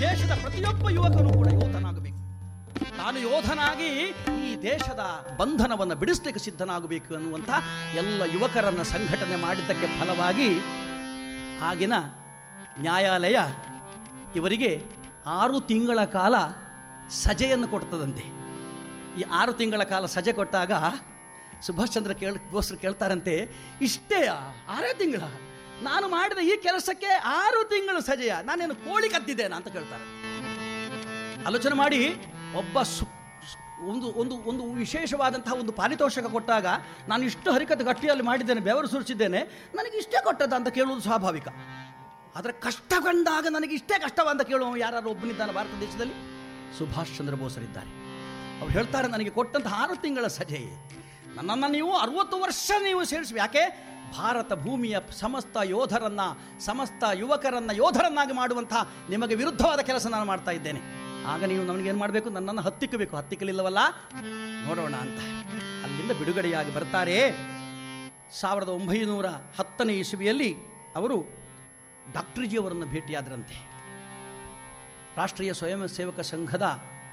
ದೇಶದ ಪ್ರತಿಯೊಬ್ಬ ಯುವಕನು ಕೂಡ ಯೋಧನಾಗಬೇಕು ತಾನು ಯೋಧನಾಗಿ ಈ ದೇಶದ ಬಂಧನವನ್ನು ಬಿಡಿಸ್ಲಿಕ್ಕೆ ಸಿದ್ಧನಾಗಬೇಕು ಅನ್ನುವಂಥ ಎಲ್ಲ ಯುವಕರನ್ನು ಸಂಘಟನೆ ಮಾಡಿದ್ದಕ್ಕೆ ಫಲವಾಗಿ ಆಗಿನ ನ್ಯಾಯಾಲಯ ಇವರಿಗೆ ಆರು ತಿಂಗಳ ಕಾಲ ಸಜೆಯನ್ನು ಕೊಡ್ತದಂತೆ ಈ ಆರು ತಿಂಗಳ ಕಾಲ ಸಜೆ ಕೊಟ್ಟಾಗ ಸುಭಾಷ್ ಚಂದ್ರ ಕೇಳ ಬೋಸ್ರು ಕೇಳ್ತಾರಂತೆ ಇಷ್ಟೇ ಆರೇ ತಿಂಗಳ ನಾನು ಮಾಡಿದ ಈ ಕೆಲಸಕ್ಕೆ ಆರು ತಿಂಗಳು ಸಜೆಯ ನಾನೇನು ಕೋಳಿ ಕದ್ದಿದ್ದೇನಾ ಅಂತ ಕೇಳ್ತಾರೆ ಆಲೋಚನೆ ಮಾಡಿ ಒಬ್ಬ ಸು ಸು- ಒಂದು ಒಂದು ಒಂದು ವಿಶೇಷವಾದಂತಹ ಒಂದು ಪಾರಿತೋಷಕ ಕೊಟ್ಟಾಗ ನಾನು ಇಷ್ಟು ಹರಿಕತೆ ಗಟ್ಟಿಯಲ್ಲಿ ಮಾಡಿದ್ದೇನೆ ಬೆವರು ಸುರಿಸಿದ್ದೇನೆ ನನಗೆ ಇಷ್ಟೇ ಕೊಟ್ಟದ ಅಂತ ಕೇಳುವುದು ಸ್ವಾಭಾವಿಕ ಆದರೆ ಕಷ್ಟ ಕಂಡಾಗ ನನಗೆ ಇಷ್ಟೇ ಕಷ್ಟವ ಅಂತ ಕೇಳುವ ಯಾರು ಒಬ್ಬನಿದ್ದಾನೆ ಭಾರತ ದೇಶದಲ್ಲಿ ಸುಭಾಷ್ ಚಂದ್ರ ಬೋಸರಿದ್ದಾರೆ ಅವ್ರು ಹೇಳ್ತಾರೆ ನನಗೆ ಕೊಟ್ಟಂತಹ ಆರು ತಿಂಗಳ ಸಜೆ ನನ್ನನ್ನು ನೀವು ಅರವತ್ತು ವರ್ಷ ನೀವು ಸೇರಿಸಿ ಯಾಕೆ ಭಾರತ ಭೂಮಿಯ ಸಮಸ್ತ ಯೋಧರನ್ನ ಸಮಸ್ತ ಯುವಕರನ್ನ ಯೋಧರನ್ನಾಗಿ ಮಾಡುವಂತಹ ನಿಮಗೆ ವಿರುದ್ಧವಾದ ಕೆಲಸ ನಾನು ಮಾಡ್ತಾ ಇದ್ದೇನೆ ಆಗ ನೀವು ನನಗೇನು ಮಾಡಬೇಕು ನನ್ನನ್ನು ಹತ್ತಿಕ್ಕಬೇಕು ಹತ್ತಿಕ್ಕಲಿಲ್ಲವಲ್ಲ ನೋಡೋಣ ಅಂತ ಅಲ್ಲಿಂದ ಬಿಡುಗಡೆಯಾಗಿ ಬರ್ತಾರೆ ಸಾವಿರದ ಒಂಬೈನೂರ ಹತ್ತನೇ ಇಸುವಿಯಲ್ಲಿ ಅವರು ಡಾಕ್ಟರ್ಜಿಯವರನ್ನು ಭೇಟಿಯಾದರಂತೆ ರಾಷ್ಟ್ರೀಯ ಸ್ವಯಂ ಸೇವಕ ಸಂಘದ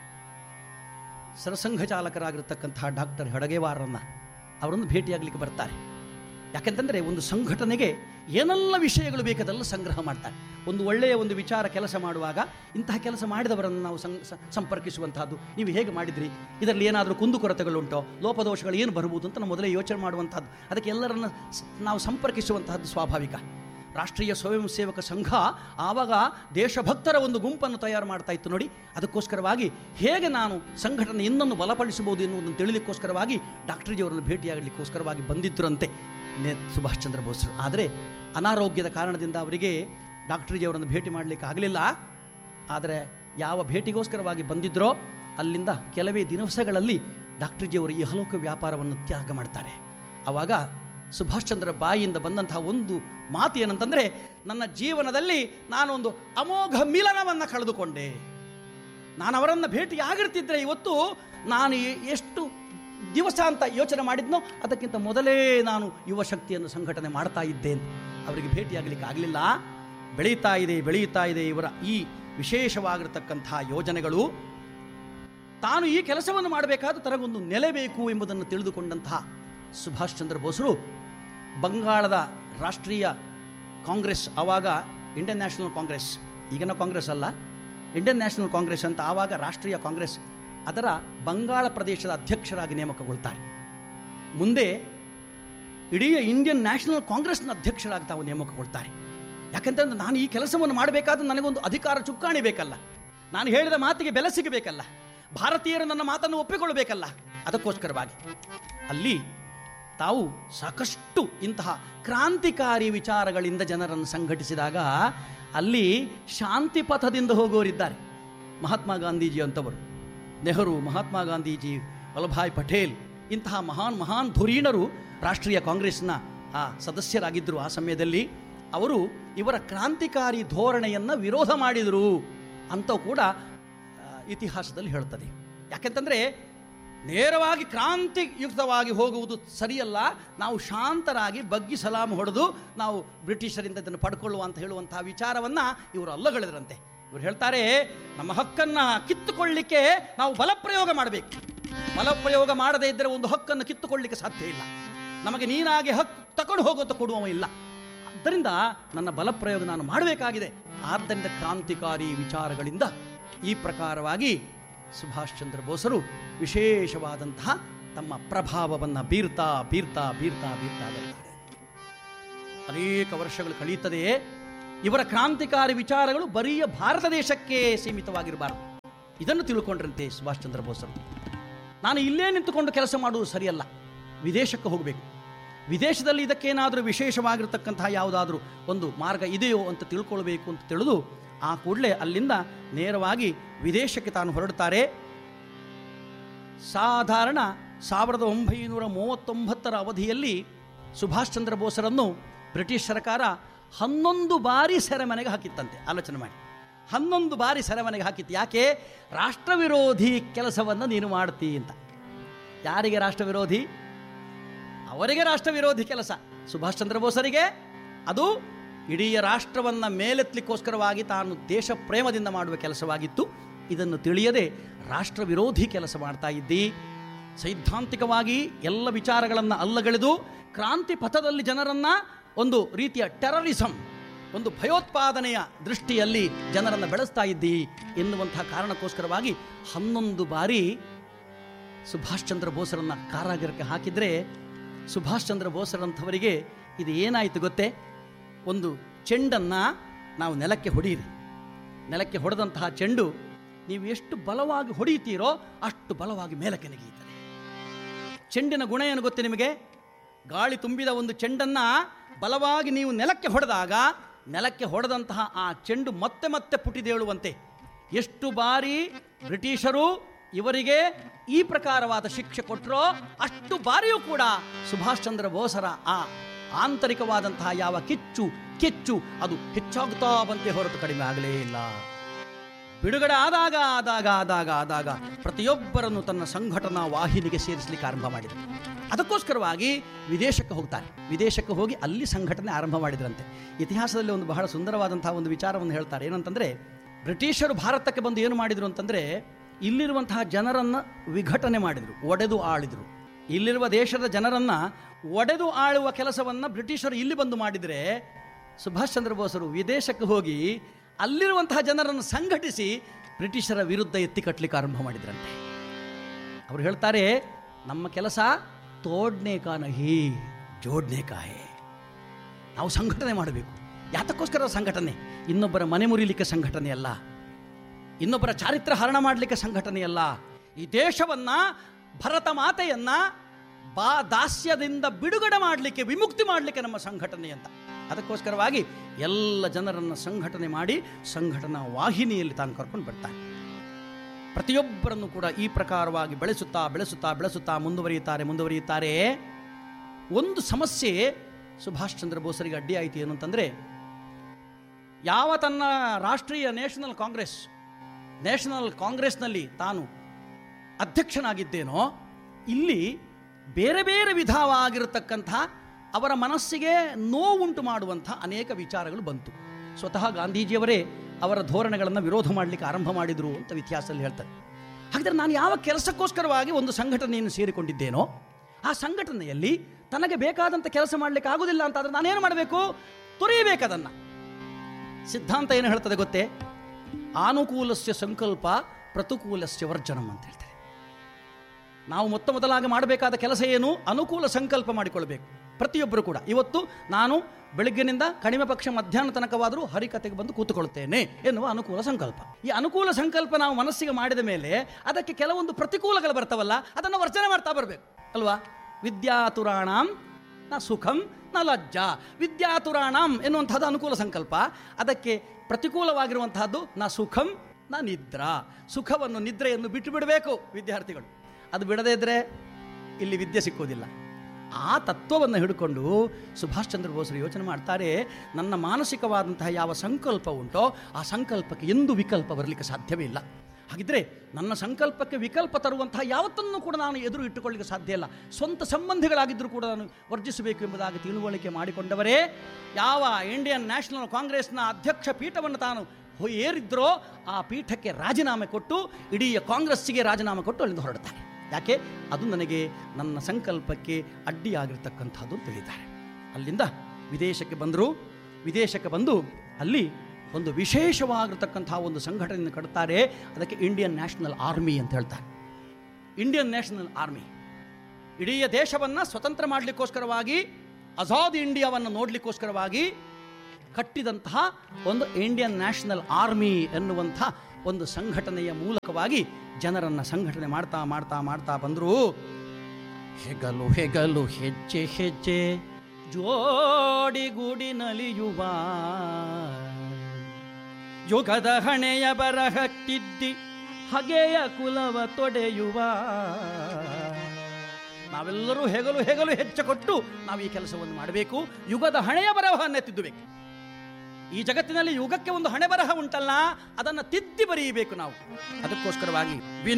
ಸರಸಂಘ ಚಾಲಕರಾಗಿರ್ತಕ್ಕಂತಹ ಡಾಕ್ಟರ್ ಹಡಗೇವಾರರನ್ನ ಅವರನ್ನು ಭೇಟಿಯಾಗಲಿಕ್ಕೆ ಬರ್ತಾರೆ ಯಾಕೆಂತಂದರೆ ಒಂದು ಸಂಘಟನೆಗೆ ಏನೆಲ್ಲ ವಿಷಯಗಳು ಬೇಕದೆಲ್ಲ ಸಂಗ್ರಹ ಮಾಡ್ತಾರೆ ಒಂದು ಒಳ್ಳೆಯ ಒಂದು ವಿಚಾರ ಕೆಲಸ ಮಾಡುವಾಗ ಇಂತಹ ಕೆಲಸ ಮಾಡಿದವರನ್ನು ನಾವು ಸಂ ಸ- ಸಂಪರ್ಕಿಸುವಂತಹದ್ದು ನೀವು ಹೇಗೆ ಮಾಡಿದ್ರಿ ಇದರಲ್ಲಿ ಏನಾದರೂ ಕುಂದುಕೊರತೆಗಳುಂಟೋ ಲೋಪದೋಷಗಳು ಏನು ಬರ್ಬೋದು ಅಂತ ನಾವು ಮೊದಲೇ ಯೋಚನೆ ಮಾಡುವಂಥದ್ದು ಅದಕ್ಕೆ ಎಲ್ಲರನ್ನ ಸ್- ನಾವು ಸಂಪರ್ಕಿಸುವಂತಹದ್ದು ಸ್ವಾಭಾವಿಕ ರಾಷ್ಟ್ರೀಯ ಸ್ವಯಂ ಸೇವಕ ಸಂಘ ಆವಾಗ ದೇಶಭಕ್ತರ ಒಂದು ಗುಂಪನ್ನು ತಯಾರು ಮಾಡ್ತಾ ಇತ್ತು ನೋಡಿ ಅದಕ್ಕೋಸ್ಕರವಾಗಿ ಹೇಗೆ ನಾನು ಸಂಘಟನೆ ಇನ್ನೊಂದು ಬಲಪಡಿಸಬಹುದು ಎನ್ನುವುದನ್ನು ತಿಳಿಲಿಕ್ಕೋಸ್ಕರವಾಗಿ ಡಾಕ್ಟರ್ಜಿಯವರನ್ನು ಭೇಟಿಯಾಗಲಿಕ್ಕೋಸ್ಕರವಾಗಿ ಬಂದಿದ್ದರಂತೆ ನೆ ಸುಭಾಷ್ ಚಂದ್ರ ಬೋಸ್ರು ಆದರೆ ಅನಾರೋಗ್ಯದ ಕಾರಣದಿಂದ ಅವರಿಗೆ ಡಾಕ್ಟರ್ಜಿಯವರನ್ನು ಭೇಟಿ ಮಾಡಲಿಕ್ಕೆ ಆಗಲಿಲ್ಲ ಆದರೆ ಯಾವ ಭೇಟಿಗೋಸ್ಕರವಾಗಿ ಬಂದಿದ್ರೋ ಅಲ್ಲಿಂದ ಕೆಲವೇ ದಿವಸಗಳಲ್ಲಿ ಡಾಕ್ಟರ್ಜಿಯವರು ಈ ಹಲೋಕ ವ್ಯಾಪಾರವನ್ನು ತ್ಯಾಗ ಮಾಡ್ತಾರೆ ಆವಾಗ ಸುಭಾಷ್ ಚಂದ್ರ ಬಾಯಿಯಿಂದ ಬಂದಂತಹ ಒಂದು ಮಾತು ಏನಂತಂದರೆ ನನ್ನ ಜೀವನದಲ್ಲಿ ನಾನೊಂದು ಅಮೋಘ ಮಿಲನವನ್ನು ಕಳೆದುಕೊಂಡೆ ನಾನು ಅವರನ್ನು ಭೇಟಿಯಾಗಿರ್ತಿದ್ರೆ ಇವತ್ತು ನಾನು ಎ- ಎಷ್ಟು ದಿವಸ ಅಂತ ಯೋಚನೆ ಮಾಡಿದ್ನೋ ಅದಕ್ಕಿಂತ ಮೊದಲೇ ನಾನು ಯುವ ಶಕ್ತಿಯನ್ನು ಸಂಘಟನೆ ಮಾಡ್ತಾ ಇದ್ದೇನೆ ಅವರಿಗೆ ಭೇಟಿಯಾಗಲಿಕ್ಕೆ ಆಗಲಿಲ್ಲ ಬೆಳೀತಾ ಇದೆ ಬೆಳೆಯುತ್ತಾ ಇದೆ ಇವರ ಈ ವಿಶೇಷವಾಗಿರತಕ್ಕಂತಹ ಯೋಜನೆಗಳು ತಾನು ಈ ಕೆಲಸವನ್ನು ಮಾಡಬೇಕಾದ ತನಗೊಂದು ನೆಲೆ ಬೇಕು ಎಂಬುದನ್ನು ತಿಳಿದುಕೊಂಡಂತಹ ಸುಭಾಷ್ ಚಂದ್ರ ಬೋಸರು ಬಂಗಾಳದ ರಾಷ್ಟ್ರೀಯ ಕಾಂಗ್ರೆಸ್ ಆವಾಗ ಇಂಡಿಯನ್ ನ್ಯಾಷನಲ್ ಕಾಂಗ್ರೆಸ್ ಈಗಿನ ಕಾಂಗ್ರೆಸ್ ಅಲ್ಲ ಇಂಡಿಯನ್ ನ್ಯಾಷನಲ್ ಕಾಂಗ್ರೆಸ್ ಅಂತ ಆವಾಗ ರಾಷ್ಟ್ರೀಯ ಕಾಂಗ್ರೆಸ್ ಅದರ ಬಂಗಾಳ ಪ್ರದೇಶದ ಅಧ್ಯಕ್ಷರಾಗಿ ನೇಮಕಗೊಳ್ತಾರೆ ಮುಂದೆ ಇಡೀ ಇಂಡಿಯನ್ ನ್ಯಾಷನಲ್ ಕಾಂಗ್ರೆಸ್ನ ಅಧ್ಯಕ್ಷರಾಗಿ ತಾವು ನೇಮಕಗೊಳ್ತಾರೆ ಯಾಕಂತಂದ್ರೆ ನಾನು ಈ ಕೆಲಸವನ್ನು ಮಾಡಬೇಕಾದ್ರೆ ನನಗೊಂದು ಅಧಿಕಾರ ಚುಕ್ಕಾಣಿ ಬೇಕಲ್ಲ ನಾನು ಹೇಳಿದ ಮಾತಿಗೆ ಬೆಲೆ ಸಿಗಬೇಕಲ್ಲ ಭಾರತೀಯರು ನನ್ನ ಮಾತನ್ನು ಒಪ್ಪಿಕೊಳ್ಳಬೇಕಲ್ಲ ಅದಕ್ಕೋಸ್ಕರವಾಗಿ ಅಲ್ಲಿ ತಾವು ಸಾಕಷ್ಟು ಇಂತಹ ಕ್ರಾಂತಿಕಾರಿ ವಿಚಾರಗಳಿಂದ ಜನರನ್ನು ಸಂಘಟಿಸಿದಾಗ ಅಲ್ಲಿ ಶಾಂತಿ ಪಥದಿಂದ ಹೋಗೋರಿದ್ದಾರೆ ಮಹಾತ್ಮ ಗಾಂಧೀಜಿ ಅಂತವರು ನೆಹರು ಮಹಾತ್ಮ ಗಾಂಧೀಜಿ ವಲ್ಲಭಾಯ್ ಪಟೇಲ್ ಇಂತಹ ಮಹಾನ್ ಮಹಾನ್ ಧುರೀಣರು ರಾಷ್ಟ್ರೀಯ ಕಾಂಗ್ರೆಸ್ನ ಆ ಸದಸ್ಯರಾಗಿದ್ದರು ಆ ಸಮಯದಲ್ಲಿ ಅವರು ಇವರ ಕ್ರಾಂತಿಕಾರಿ ಧೋರಣೆಯನ್ನು ವಿರೋಧ ಮಾಡಿದರು ಅಂತ ಕೂಡ ಆ, ಇತಿಹಾಸದಲ್ಲಿ ಹೇಳ್ತದೆ ಯಾಕೆಂತಂದರೆ ನೇರವಾಗಿ ಕ್ರಾಂತಿಯುಕ್ತವಾಗಿ ಹೋಗುವುದು ಸರಿಯಲ್ಲ ನಾವು ಶಾಂತರಾಗಿ ಬಗ್ಗಿ ಸಲಾಮ್ ಹೊಡೆದು ನಾವು ಬ್ರಿಟಿಷರಿಂದ ಇದನ್ನು ಪಡ್ಕೊಳ್ಳುವ ಅಂತ ಹೇಳುವಂತಹ ವಿಚಾರವನ್ನು ಇವರು ಅಲ್ಲಗಳಿದ್ರಂತೆ ಇವರು ಹೇಳ್ತಾರೆ ನಮ್ಮ ಹಕ್ಕನ್ನು ಕಿತ್ತುಕೊಳ್ಳಿಕ್ಕೆ ನಾವು ಬಲಪ್ರಯೋಗ ಮಾಡಬೇಕು ಬಲಪ್ರಯೋಗ ಮಾಡದೇ ಇದ್ದರೆ ಒಂದು ಹಕ್ಕನ್ನು ಕಿತ್ತುಕೊಳ್ಳಿಕ್ಕೆ ಸಾಧ್ಯ ಇಲ್ಲ ನಮಗೆ ನೀನಾಗಿ ಹಕ್ಕು ತಕೊಂಡು ಹೋಗುವಂತ ಕೊಡುವವ ಇಲ್ಲ ಆದ್ದರಿಂದ ನನ್ನ ಬಲಪ್ರಯೋಗ ನಾನು ಮಾಡಬೇಕಾಗಿದೆ ಆದ್ದರಿಂದ ಕ್ರಾಂತಿಕಾರಿ ವಿಚಾರಗಳಿಂದ ಈ ಪ್ರಕಾರವಾಗಿ ಸುಭಾಷ್ ಚಂದ್ರ ಬೋಸರು ವಿಶೇಷವಾದಂತಹ ತಮ್ಮ ಪ್ರಭಾವವನ್ನು ಬೀರ್ತಾ ಬೀರ್ತಾ ಬೀರ್ತಾ ಬೀರ್ತಾ ಬರ್ತಾರೆ ಅನೇಕ ವರ್ಷಗಳು ಕಳೆಯುತ್ತದೆ ಇವರ ಕ್ರಾಂತಿಕಾರಿ ವಿಚಾರಗಳು ಬರೀ ಭಾರತ ದೇಶಕ್ಕೆ ಸೀಮಿತವಾಗಿರಬಾರದು ಇದನ್ನು ತಿಳ್ಕೊಂಡ್ರಂತೆ ಸುಭಾಷ್ ಚಂದ್ರ ಬೋಸರು ನಾನು ಇಲ್ಲೇ ನಿಂತುಕೊಂಡು ಕೆಲಸ ಮಾಡುವುದು ಸರಿಯಲ್ಲ ವಿದೇಶಕ್ಕೆ ಹೋಗಬೇಕು ವಿದೇಶದಲ್ಲಿ ಇದಕ್ಕೇನಾದರೂ ವಿಶೇಷವಾಗಿರ್ತಕ್ಕಂತಹ ಯಾವುದಾದ್ರೂ ಒಂದು ಮಾರ್ಗ ಇದೆಯೋ ಅಂತ ತಿಳ್ಕೊಳ್ಬೇಕು ಅಂತ ತಿಳಿದು ಆ ಕೂಡಲೇ ಅಲ್ಲಿಂದ ನೇರವಾಗಿ ವಿದೇಶಕ್ಕೆ ತಾನು ಹೊರಡುತ್ತಾರೆ ಸಾಧಾರಣ ಸಾವಿರದ ಒಂಬೈನೂರ ಮೂವತ್ತೊಂಬತ್ತರ ಅವಧಿಯಲ್ಲಿ ಸುಭಾಷ್ ಚಂದ್ರ ಬೋಸರನ್ನು ಬ್ರಿಟಿಷ್ ಸರ್ಕಾರ ಹನ್ನೊಂದು ಬಾರಿ ಸೆರೆಮನೆಗೆ ಹಾಕಿತ್ತಂತೆ ಆಲೋಚನೆ ಮಾಡಿ ಹನ್ನೊಂದು ಬಾರಿ ಸೆರೆಮನೆಗೆ ಹಾಕಿತ್ತು ಯಾಕೆ ರಾಷ್ಟ್ರ ವಿರೋಧಿ ಕೆಲಸವನ್ನು ನೀನು ಮಾಡ್ತೀ ಅಂತ ಯಾರಿಗೆ ರಾಷ್ಟ್ರ ವಿರೋಧಿ ಅವರಿಗೆ ರಾಷ್ಟ್ರ ವಿರೋಧಿ ಕೆಲಸ ಸುಭಾಷ್ ಚಂದ್ರ ಬೋಸರಿಗೆ ಅದು ಇಡೀ ರಾಷ್ಟ್ರವನ್ನು ಮೇಲೆತ್ತಲಿಕ್ಕೋಸ್ಕರವಾಗಿ ತಾನು ದೇಶ ಪ್ರೇಮದಿಂದ ಮಾಡುವ ಕೆಲಸವಾಗಿತ್ತು ಇದನ್ನು ತಿಳಿಯದೆ ರಾಷ್ಟ್ರ ವಿರೋಧಿ ಕೆಲಸ ಮಾಡ್ತಾ ಇದ್ದಿ ಸೈದ್ಧಾಂತಿಕವಾಗಿ ಎಲ್ಲ ವಿಚಾರಗಳನ್ನು ಅಲ್ಲಗಳೆದು ಕ್ರಾಂತಿ ಪಥದಲ್ಲಿ ಜನರನ್ನು ಒಂದು ರೀತಿಯ ಟೆರರಿಸಂ ಒಂದು ಭಯೋತ್ಪಾದನೆಯ ದೃಷ್ಟಿಯಲ್ಲಿ ಜನರನ್ನು ಬೆಳೆಸ್ತಾ ಇದ್ದಿ ಎನ್ನುವಂತಹ ಕಾರಣಕ್ಕೋಸ್ಕರವಾಗಿ ಹನ್ನೊಂದು ಬಾರಿ ಸುಭಾಷ್ ಚಂದ್ರ ಬೋಸರನ್ನು ಕಾರಾಗೃಹಕ್ಕೆ ಹಾಕಿದರೆ ಸುಭಾಷ್ ಚಂದ್ರ ಬೋಸರಂಥವರಿಗೆ ಇದು ಏನಾಯಿತು ಗೊತ್ತೇ ಒಂದು ಚೆಂಡನ್ನು ನಾವು ನೆಲಕ್ಕೆ ಹೊಡೆಯಿರಿ ನೆಲಕ್ಕೆ ಹೊಡೆದಂತಹ ಚೆಂಡು ನೀವು ಎಷ್ಟು ಬಲವಾಗಿ ಹೊಡೆಯುತ್ತೀರೋ ಅಷ್ಟು ಬಲವಾಗಿ ಮೇಲಕ್ಕೆ ನೆಗೆಯುತ್ತದೆ ಚೆಂಡಿನ ಗುಣ ಏನು ಗೊತ್ತೇ ನಿಮಗೆ ಗಾಳಿ ತುಂಬಿದ ಒಂದು ಚೆಂಡನ್ನು ಬಲವಾಗಿ ನೀವು ನೆಲಕ್ಕೆ ಹೊಡೆದಾಗ ನೆಲಕ್ಕೆ ಹೊಡೆದಂತಹ ಆ ಚೆಂಡು ಮತ್ತೆ ಮತ್ತೆ ಪುಟಿದೇಳುವಂತೆ ಎಷ್ಟು ಬಾರಿ ಬ್ರಿಟಿಷರು ಇವರಿಗೆ ಈ ಪ್ರಕಾರವಾದ ಶಿಕ್ಷೆ ಕೊಟ್ಟರೋ ಅಷ್ಟು ಬಾರಿಯೂ ಕೂಡ ಸುಭಾಷ್ ಚಂದ್ರ ಬೋಸರ ಆ ಆಂತರಿಕವಾದಂತಹ ಯಾವ ಕಿಚ್ಚು ಕೆಚ್ಚು ಅದು ಹೆಚ್ಚಾಗುತ್ತಾ ಬಂತೆ ಹೊರತು ಕಡಿಮೆ ಆಗಲೇ ಇಲ್ಲ ಬಿಡುಗಡೆ ಆದಾಗ ಆದಾಗ ಆದಾಗ ಆದಾಗ ಪ್ರತಿಯೊಬ್ಬರನ್ನು ತನ್ನ ಸಂಘಟನಾ ವಾಹಿನಿಗೆ ಸೇರಿಸಲಿಕ್ಕೆ ಆರಂಭ ಮಾಡಿದರು ಅದಕ್ಕೋಸ್ಕರವಾಗಿ ವಿದೇಶಕ್ಕೆ ಹೋಗ್ತಾರೆ ವಿದೇಶಕ್ಕೆ ಹೋಗಿ ಅಲ್ಲಿ ಸಂಘಟನೆ ಆರಂಭ ಮಾಡಿದ್ರಂತೆ ಇತಿಹಾಸದಲ್ಲಿ ಒಂದು ಬಹಳ ಸುಂದರವಾದಂತಹ ಒಂದು ವಿಚಾರವನ್ನು ಹೇಳ್ತಾರೆ ಏನಂತಂದರೆ ಬ್ರಿಟಿಷರು ಭಾರತಕ್ಕೆ ಬಂದು ಏನು ಮಾಡಿದರು ಅಂತಂದರೆ ಇಲ್ಲಿರುವಂತಹ ಜನರನ್ನು ವಿಘಟನೆ ಮಾಡಿದರು ಒಡೆದು ಆಳಿದರು ಇಲ್ಲಿರುವ ದೇಶದ ಜನರನ್ನು ಒಡೆದು ಆಳುವ ಕೆಲಸವನ್ನು ಬ್ರಿಟಿಷರು ಇಲ್ಲಿ ಬಂದು ಮಾಡಿದರೆ ಸುಭಾಷ್ ಚಂದ್ರ ಬೋಸರು ವಿದೇಶಕ್ಕೆ ಹೋಗಿ ಅಲ್ಲಿರುವಂತಹ ಜನರನ್ನು ಸಂಘಟಿಸಿ ಬ್ರಿಟಿಷರ ವಿರುದ್ಧ ಎತ್ತಿ ಕಟ್ಟಲಿಕ್ಕೆ ಆರಂಭ ಮಾಡಿದ್ರಂತೆ ಅವರು ಹೇಳ್ತಾರೆ ನಮ್ಮ ಕೆಲಸ ತೋಡ್ನೆ ಕಾ ನಹಿ ಜೋಡ್ನೆ ಕಾಯೆ ನಾವು ಸಂಘಟನೆ ಮಾಡಬೇಕು ಯಾತಕ್ಕೋಸ್ಕರ ಸಂಘಟನೆ ಇನ್ನೊಬ್ಬರ ಮನೆ ಮುರಿಲಿಕ್ಕೆ ಸಂಘಟನೆ ಅಲ್ಲ ಇನ್ನೊಬ್ಬರ ಚಾರಿತ್ರ ಹರಣ ಮಾಡಲಿಕ್ಕೆ ಸಂಘಟನೆಯಲ್ಲ ಈ ದೇಶವನ್ನ ಭರತ ಮಾತೆಯನ್ನ ಬಾ ದಾಸ್ಯದಿಂದ ಬಿಡುಗಡೆ ಮಾಡಲಿಕ್ಕೆ ವಿಮುಕ್ತಿ ಮಾಡಲಿಕ್ಕೆ ನಮ್ಮ ಸಂಘಟನೆ ಅಂತ ಅದಕ್ಕೋಸ್ಕರವಾಗಿ ಎಲ್ಲ ಜನರನ್ನು ಸಂಘಟನೆ ಮಾಡಿ ಸಂಘಟನಾ ವಾಹಿನಿಯಲ್ಲಿ ತಾನು ಕರ್ಕೊಂಡು ಬರ್ತಾನೆ ಪ್ರತಿಯೊಬ್ಬರನ್ನು ಕೂಡ ಈ ಪ್ರಕಾರವಾಗಿ ಬೆಳೆಸುತ್ತಾ ಬೆಳೆಸುತ್ತಾ ಬೆಳೆಸುತ್ತಾ ಮುಂದುವರಿಯುತ್ತಾರೆ ಮುಂದುವರಿಯುತ್ತಾರೆ ಒಂದು ಸಮಸ್ಯೆ ಸುಭಾಷ್ ಚಂದ್ರ ಬೋಸರಿಗೆ ಅಡ್ಡಿಯಾಯಿತು ಏನು ಅಂತಂದರೆ ಯಾವ ತನ್ನ ರಾಷ್ಟ್ರೀಯ ನ್ಯಾಷನಲ್ ಕಾಂಗ್ರೆಸ್ ನ್ಯಾಷನಲ್ ಕಾಂಗ್ರೆಸ್ನಲ್ಲಿ ತಾನು ಅಧ್ಯಕ್ಷನಾಗಿದ್ದೇನೋ ಇಲ್ಲಿ ಬೇರೆ ಬೇರೆ ವಿಧವಾಗಿರತಕ್ಕಂಥ ಅವರ ಮನಸ್ಸಿಗೆ ನೋವುಂಟು ಮಾಡುವಂಥ ಅನೇಕ ವಿಚಾರಗಳು ಬಂತು ಸ್ವತಃ ಗಾಂಧೀಜಿಯವರೇ ಅವರ ಧೋರಣೆಗಳನ್ನು ವಿರೋಧ ಮಾಡಲಿಕ್ಕೆ ಆರಂಭ ಮಾಡಿದರು ಅಂತ ಇತಿಹಾಸದಲ್ಲಿ ಹೇಳ್ತಾರೆ ಹಾಗಾದರೆ ನಾನು ಯಾವ ಕೆಲಸಕ್ಕೋಸ್ಕರವಾಗಿ ಒಂದು ಸಂಘಟನೆಯನ್ನು ಸೇರಿಕೊಂಡಿದ್ದೇನೋ ಆ ಸಂಘಟನೆಯಲ್ಲಿ ತನಗೆ ಬೇಕಾದಂಥ ಕೆಲಸ ಮಾಡಲಿಕ್ಕೆ ಆಗುವುದಿಲ್ಲ ಅಂತಾದರೆ ನಾನೇನು ಮಾಡಬೇಕು ತೊರೆಯಬೇಕದನ್ನು ಸಿದ್ಧಾಂತ ಏನು ಹೇಳ್ತದೆ ಗೊತ್ತೇ ಆನುಕೂಲಸ್ಯ ಸಂಕಲ್ಪ ಪ್ರತಿಕೂಲಸ್ಯ ವರ್ಜನಂ ಅಂತ ಹೇಳ್ತಾರೆ ನಾವು ಮೊತ್ತ ಮೊದಲಾಗಿ ಮಾಡಬೇಕಾದ ಕೆಲಸ ಏನು ಅನುಕೂಲ ಸಂಕಲ್ಪ ಮಾಡಿಕೊಳ್ಬೇಕು ಪ್ರತಿಯೊಬ್ಬರು ಕೂಡ ಇವತ್ತು ನಾನು ಬೆಳಗ್ಗಿನಿಂದ ಕಡಿಮೆ ಪಕ್ಷ ಮಧ್ಯಾಹ್ನ ತನಕವಾದರೂ ಹರಿಕತೆಗೆ ಬಂದು ಕೂತುಕೊಳ್ಳುತ್ತೇನೆ ಎನ್ನುವ ಅನುಕೂಲ ಸಂಕಲ್ಪ ಈ ಅನುಕೂಲ ಸಂಕಲ್ಪ ನಾವು ಮನಸ್ಸಿಗೆ ಮಾಡಿದ ಮೇಲೆ ಅದಕ್ಕೆ ಕೆಲವೊಂದು ಪ್ರತಿಕೂಲಗಳು ಬರ್ತಾವಲ್ಲ ಅದನ್ನು ವರ್ಜನೆ ಮಾಡ್ತಾ ಬರಬೇಕು ಅಲ್ವಾ ವಿದ್ಯಾತುರಾಣಂ ನ ಸುಖಂ ನ ಲಜ್ಜಾ ವಿದ್ಯಾತುರಾಣಂ ಎನ್ನುವಂಥದ್ದು ಅನುಕೂಲ ಸಂಕಲ್ಪ ಅದಕ್ಕೆ ಪ್ರತಿಕೂಲವಾಗಿರುವಂತಹದ್ದು ನ ಸುಖಂ ನ ನಿದ್ರಾ ಸುಖವನ್ನು ನಿದ್ರೆಯನ್ನು ಬಿಟ್ಟು ಬಿಡಬೇಕು ವಿದ್ಯಾರ್ಥಿಗಳು ಅದು ಬಿಡದೇ ಇದ್ದರೆ ಇಲ್ಲಿ ವಿದ್ಯೆ ಸಿಕ್ಕೋದಿಲ್ಲ ಆ ತತ್ವವನ್ನು ಹಿಡ್ಕೊಂಡು ಸುಭಾಷ್ ಚಂದ್ರ ಬೋಸರು ಯೋಚನೆ ಮಾಡ್ತಾರೆ ನನ್ನ ಮಾನಸಿಕವಾದಂತಹ ಯಾವ ಸಂಕಲ್ಪ ಉಂಟೋ ಆ ಸಂಕಲ್ಪಕ್ಕೆ ಎಂದು ವಿಕಲ್ಪ ಬರಲಿಕ್ಕೆ ಸಾಧ್ಯವೇ ಇಲ್ಲ ಹಾಗಿದ್ರೆ ನನ್ನ ಸಂಕಲ್ಪಕ್ಕೆ ವಿಕಲ್ಪ ತರುವಂತಹ ಯಾವತ್ತನ್ನು ಕೂಡ ನಾನು ಎದುರು ಇಟ್ಟುಕೊಳ್ಳಿಕ್ಕೆ ಸಾಧ್ಯ ಇಲ್ಲ ಸ್ವಂತ ಸಂಬಂಧಿಗಳಾಗಿದ್ದರೂ ಕೂಡ ನಾನು ವರ್ಜಿಸಬೇಕು ಎಂಬುದಾಗಿ ತಿಳುವಳಿಕೆ ಮಾಡಿಕೊಂಡವರೇ ಯಾವ ಇಂಡಿಯನ್ ನ್ಯಾಷನಲ್ ಕಾಂಗ್ರೆಸ್ನ ಅಧ್ಯಕ್ಷ ಪೀಠವನ್ನು ತಾನು ಹೊ- ಏರಿದ್ರೋ ಆ ಪೀಠಕ್ಕೆ ರಾಜೀನಾಮೆ ಕೊಟ್ಟು ಇಡೀ ಕಾಂಗ್ರೆಸ್ಸಿಗೆ ರಾಜೀನಾಮೆ ಕೊಟ್ಟು ಅಲ್ಲಿಂದ ಹೊರಡ್ತಾರೆ ಯಾಕೆ ಅದು ನನಗೆ ನನ್ನ ಸಂಕಲ್ಪಕ್ಕೆ ಅಡ್ಡಿಯಾಗಿರ್ತಕ್ಕಂಥದ್ದು ಅಂತ ತಿಳಿತಾರೆ ಅಲ್ಲಿಂದ ವಿದೇಶಕ್ಕೆ ಬಂದರು ವಿದೇಶಕ್ಕೆ ಬಂದು ಅಲ್ಲಿ ಒಂದು ವಿಶೇಷವಾಗಿರ್ತಕ್ಕಂಥ ಒಂದು ಸಂಘಟನೆಯನ್ನು ಕಟ್ತಾರೆ ಅದಕ್ಕೆ ಇಂಡಿಯನ್ ನ್ಯಾಷನಲ್ ಆರ್ಮಿ ಅಂತ ಹೇಳ್ತಾರೆ ಇಂಡಿಯನ್ ನ್ಯಾಷನಲ್ ಆರ್ಮಿ ಇಡೀ ದೇಶವನ್ನು ಸ್ವತಂತ್ರ ಮಾಡಲಿಕ್ಕೋಸ್ಕರವಾಗಿ ಆಜಾದ್ ಇಂಡಿಯಾವನ್ನು ನೋಡಲಿಕ್ಕೋಸ್ಕರವಾಗಿ ಕಟ್ಟಿದಂತಹ ಒಂದು ಇಂಡಿಯನ್ ನ್ಯಾಷನಲ್ ಆರ್ಮಿ ಎನ್ನುವಂಥ ಒಂದು ಸಂಘಟನೆಯ ಮೂಲಕವಾಗಿ ಜನರನ್ನು ಸಂಘಟನೆ ಮಾಡ್ತಾ ಮಾಡ್ತಾ ಮಾಡ್ತಾ ಬಂದರು ಹೆಗಲು ಹೆಗಲು ಹೆಜ್ಜೆ ಹೆಜ್ಜೆ ಜೋಡಿಗೂಡಿ ನಲಿಯುವ ಯುಗದ ಹಣೆಯ ಬರಹ ತಿದ್ದಿ ಹಗೆಯ ಕುಲವ ತೊಡೆಯುವ ನಾವೆಲ್ಲರೂ ಹೆಗಲು ಹೆಗಲು ಹೆಚ್ಚು ಕೊಟ್ಟು ನಾವು ಈ ಕೆಲಸವನ್ನು ಮಾಡಬೇಕು ಯುಗದ ಹಣೆಯ ಬರಹವನ್ನೇ ತಿದ್ದಬೇಕು ಈ ಜಗತ್ತಿನಲ್ಲಿ ಯುಗಕ್ಕೆ ಒಂದು ಹಣೆ ಬರಹ ಉಂಟಲ್ಲ ಅದನ್ನು ತಿದ್ದಿ ಬರೆಯಬೇಕು ನಾವು ಅದಕ್ಕೋಸ್ಕರವಾಗಿ ವಿನ